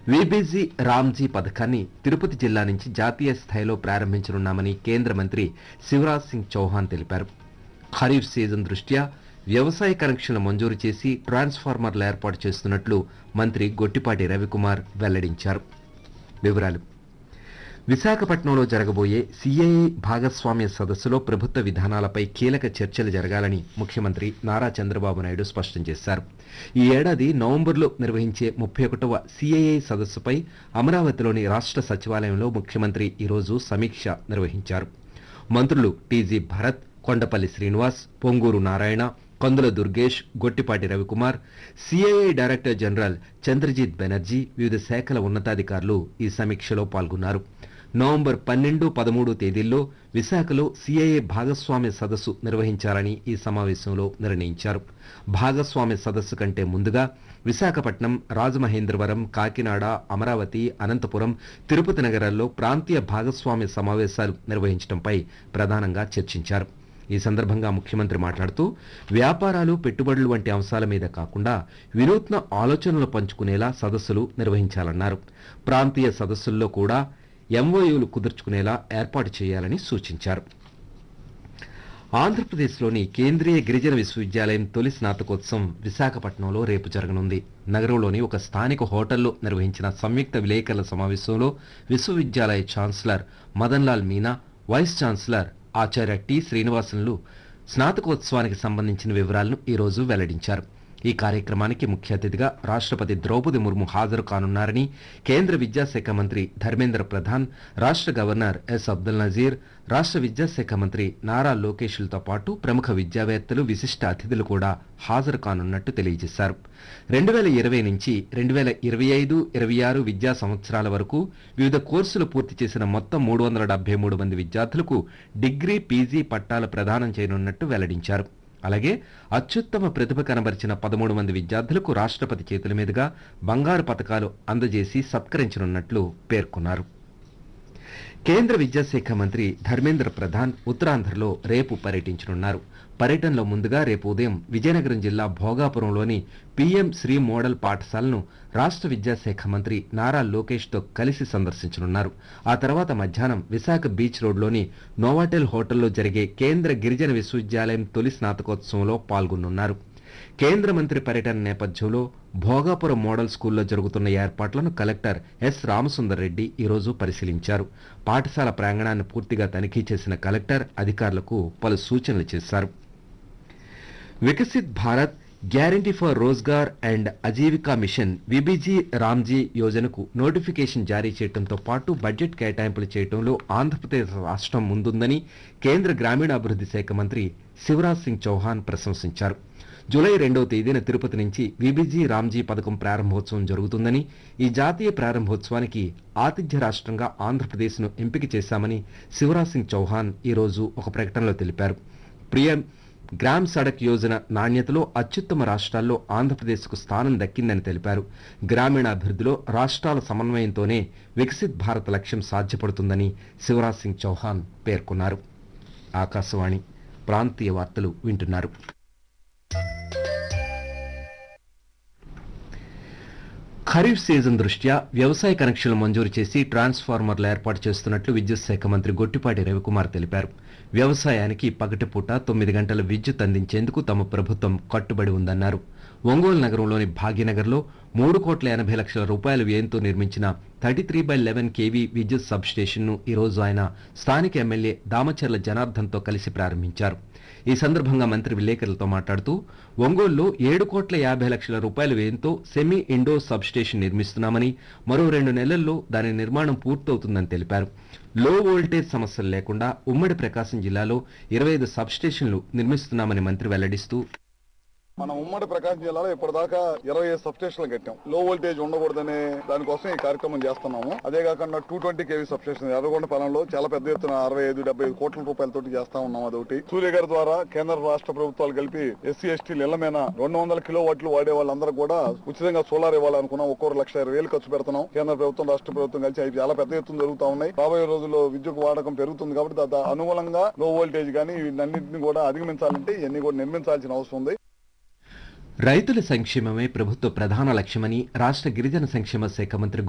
VBG Ramji పథకాన్ని తిరుపతి జిల్లా నుంచి జాతీయ స్థాయిలో ప్రారంభించనున్నామని కేంద్ర మంత్రి శివరాజ్ సింగ్ చౌహాన్ తెలిపారు ఖరీఫ్ సీజన్ దృష్ట్యా వ్యవసాయ కనెక్షన్లు మంజూరు చేసి ట్రాన్స్ఫార్మర్లు ఏర్పాటు చేస్తున్నట్లు మంత్రి గొట్టిపాటి రవికుమార్ వెల్లడించారు వివరాలు విశాఖపట్నంలో జరగబోయే సిఐఏ భాగస్వామ్య సదస్సులో ప్రభుత్వ విధానాలపై కీలక చర్చలు జరగాలని ముఖ్యమంత్రి నారా చంద్రబాబు నాయుడు స్పష్టం చేశారు ఈ ఏడాది నవంబర్లో నిర్వహించే ముప్పై ఒకటవ సిఐఏ సదస్సుపై అమరావతిలోని రాష్ట్ర సచివాలయంలో ముఖ్యమంత్రి ఈరోజు సమీక్ష నిర్వహించారు మంత్రులు TG Bharath Kondapalli Srinivas Ponguru Narayana Kandula Durgesh Gottipati Ravikumar CII director general Chandrajit Banerjee వివిధ శాఖల ఉన్నతాధికారులు ఈ సమీక్షలో పాల్గొన్నారు నవంబర్ పన్నెండు పదమూడు తేదీల్లో విశాఖలో సిఐఏ భాగస్వామ్య సదస్సు నిర్వహించాలని ఈ సమావేశంలో నిర్ణయించారు భాగస్వామ్య సదస్సు కంటే ముందుగా విశాఖపట్నం రాజమహేంద్రవరం కాకినాడ అమరావతి అనంతపురం తిరుపతి నగరాల్లో ప్రాంతీయ భాగస్వామ్య సమావేశాలు నిర్వహించడంపై ప్రధానంగా చర్చించారు ఈ సందర్భంగా ముఖ్యమంత్రి మాట్లాడుతూ వ్యాపారాలు పెట్టుబడులు వంటి అంశాల మీద కాకుండా వినూత్న ఆలోచనలు పంచుకునేలా సదస్సులు నిర్వహించాలన్నారు ప్రాంతీయ సదస్సుల్లో కూడా ఎంఓయూలు కుదుర్చుకునేలా ఏర్పాటు చేయాలని సూచించారు ఆంధ్రప్రదేశ్లోని కేంద్రీయ గిరిజన విశ్వవిద్యాలయం తొలి స్నాతకోత్సవం విశాఖపట్నంలో రేపు జరగనుంది నగరంలోని ఒక స్థానిక హోటల్లో నిర్వహించిన సంయుక్త విలేకరుల సమావేశంలో విశ్వవిద్యాలయ chancellor Madan Lal Meena vice chancellor ఆచార్య టి శ్రీనివాసన్లు స్నాతకోత్సవానికి సంబంధించిన వివరాలను ఈ రోజు వెల్లడించారు ఈ కార్యక్రమానికి ముఖ్య అతిథిగా రాష్ట్రపతి ద్రౌపది ముర్ము హాజరు కానున్నారని కేంద్ర విద్యాశాఖ మంత్రి ధర్మేంద్ర ప్రధాన్ రాష్ట్ర గవర్నర్ ఎస్ అబ్దుల్ నజీర్ రాష్ట్ర విద్యాశాఖ మంత్రి నారా లోకేష్లతో పాటు ప్రముఖ విద్యావేత్తలు విశిష్ట అతిథులు కూడా హాజరు కానున్నట్టు తెలియజేశారు రెండు వేల ఇరవై నుంచి రెండు వేల ఇరవై ఐదు ఇరవై ఆరు విద్యా సంవత్సరాల వరకు వివిధ కోర్సులు పూర్తి చేసిన మొత్తం మూడు వందల డెబ్బై మూడు మంది విద్యార్థులకు డిగ్రీ పీజీ పట్టాలు ప్రదానం చేయనున్నట్టు వెల్లడించారు అలాగే అత్యుత్తమ ప్రతిభ కనబరిచిన పదమూడు మంది విద్యార్థులకు రాష్ట్రపతి చేతుల మీదుగా బంగారు పథకాలు అందజేసి సత్కరించనున్నట్లు పేర్కొన్నారు కేంద్ర విద్యాశాఖ మంత్రి ధర్మేంద్ర ప్రధాన్ ఉత్తరాంధ్రలో రేపు పర్యటించనున్నారు పర్యటనలో ముందుగా రేపు ఉదయం విజయనగరం జిల్లా భోగాపురంలోని పీఎం శ్రీ మోడల్ పాఠశాలను రాష్ట్ర విద్యాశాఖ మంత్రి నారా లోకేష్తో కలిసి సందర్శించనున్నారు ఆ తర్వాత మధ్యాహ్నం విశాఖ బీచ్ రోడ్లోని నోవాటెల్ హోటల్లో జరిగే కేంద్ర గిరిజన విశ్వవిద్యాలయం తొలి స్నాతకోత్సవంలో పాల్గొనున్నారు కేంద్ర మంత్రి పర్యటన నేపథ్యంలో భోగాపురం మోడల్ స్కూల్లో జరుగుతున్న ఏర్పాట్లను కలెక్టర్ ఎస్ రామసుందర్ రెడ్డి ఈరోజు పరిశీలించారు పాఠశాల ప్రాంగణాన్ని పూర్తిగా తనిఖీ చేసిన కలెక్టర్ అధికారులకు పలు సూచనలు చేశారు Viksit Bharat guarantee for Rozgar and Ajeevika mission VBG Ramji యోజనకు నోటిఫికేషన్ జారీ చేయడంతో పాటు బడ్జెట్ కేటాయింపులు చేయడంలో ఆంధ్రప్రదేశ్ రాష్ట్రం ముందుందని కేంద్ర గ్రామీణాభివృద్ధి శాఖ మంత్రి శివరాజ్ సింగ్ చౌహాన్ ప్రశంసించారు జూలై రెండవ తేదీన తిరుపతి నుంచి విబిజీ రామ్జీ పథకం ప్రారంభోత్సవం జరుగుతుందని ఈ జాతీయ ప్రారంభోత్సవానికి ఆతిథ్య రాష్ట్రంగా ఆంధ్రప్రదేశ్ను ఎంపిక చేశామని శివరాజ్ సింగ్ చౌహాన్ ఈ రోజు ఒక ప్రకటనలో తెలిపారు ప్రియం గ్రామ్ సడక్ యోజన నాణ్యతలో అత్యుత్తమ రాష్ట్రాల్లో ఆంధ్రప్రదేశ్కు స్థానం దక్కిందని తెలిపారు గ్రామీణాభివృద్ధిలో రాష్ట్రాల సమన్వయంతోనే వికసిత్ భారత్ లక్ష్యం సాధ్యపడుతుందని శివరాజ్ సింగ్ చౌహాన్ పేర్కొన్నారు ఆకాశవాణి ప్రాంతీయ వార్తలు వింటున్నారు ఖరీఫ్ సీజన్ దృష్ట్యా వ్యవసాయ కనెక్షన్లు మంజూరు చేసి ట్రాన్స్ఫార్మర్లు ఏర్పాటు చేస్తున్నట్లు విద్యుత్ శాఖ మంత్రి గొట్టిపాటి రవికుమార్ తెలిపారు వ్యవసాయానికి పగటిపూట తొమ్మిది గంటల విద్యుత్ అందించేందుకు తమ ప్రభుత్వం కట్టుబడి ఉందన్నారు ఒంగోలు నగరంలోని భాగ్యనగర్లో మూడు కోట్ల ఎనభై లక్షల రూపాయల వ్యయంతో నిర్మించిన thirty three by eleven KV విద్యుత్ సబ్ స్టేషన్ను ఈరోజు ఆయన స్థానిక ఎమ్మెల్యే దామచర్ల జనార్దన్తో కలిసి ప్రారంభించారు ఈ సందర్భంగా మంత్రి విలేకరులతో మాట్లాడుతూ ఒంగోలులో ఏడు కోట్ల యాభై లక్షల రూపాయల వ్యయంతో సెమీ ఇండో సబ్ స్టేషన్ నిర్మిస్తున్నామని మరో రెండు నెలల్లో దాని నిర్మాణం పూర్తవుతుందని తెలిపారు లో వోల్టేజ్ సమస్యలు లేకుండా ఉమ్మడి ప్రకాశం జిల్లాలో ఇరవై ఐదు సబ్ స్టేషన్లు నిర్మిస్తున్నామని మంత్రి వెల్లడిస్తూ మన ఉమ్మడి ప్రకాశం జిల్లాలో ఇప్పటిదాకా ఇరవై ఐదు సబ్ స్టేషన్లు కట్టాం లో వోల్టేజ్ ఉండకూడదనే దానికోసం ఈ కార్యక్రమం చేస్తున్నాము అదే కాకుండా two twenty KV sub station Erragonda పొలంలో చాలా పెద్ద ఎత్తున అరవై ఐదు డెబ్బై ఐదు కోట్ల రూపాయలతోటి చేస్తా ఉన్నాం అదొకటి సూర్య గారి ద్వారా కేంద్ర రాష్ట్ర ప్రభుత్వాలు కలిపి ఎస్సీ ఎస్టీ ఇళ్ల మీద రెండు వందల కిలో వాట్లు వాడే వాళ్ళందరూ కూడా ఉచితంగా సోలార్ ఇవ్వాలనుకున్నాం ఒక్కొక్క లక్ష ఇరవై వేలు ఖర్చు పెడుతున్నాం కేంద్ర ప్రభుత్వం రాష్ట్ర ప్రభుత్వం కలిసి అవి చాలా పెద్ద ఎత్తున జరుగుతా ఉన్నాయి రాబోయే రోజుల్లో విద్యుత్ వాడకం పెరుగుతుంది కాబట్టి దాని అనుగుణంగా లో వోల్టేజ్ కానీ వీటన్నింటిని కూడా అధిగమించాలంటే ఇవన్నీ కూడా నిర్మించాల్సిన అవసరం ఉంది రైతుల సంక్షేమమే ప్రభుత్వ ప్రధాన లక్ష్యమని రాష్ట్ర గిరిజన సంక్షేమ శాఖ మంత్రి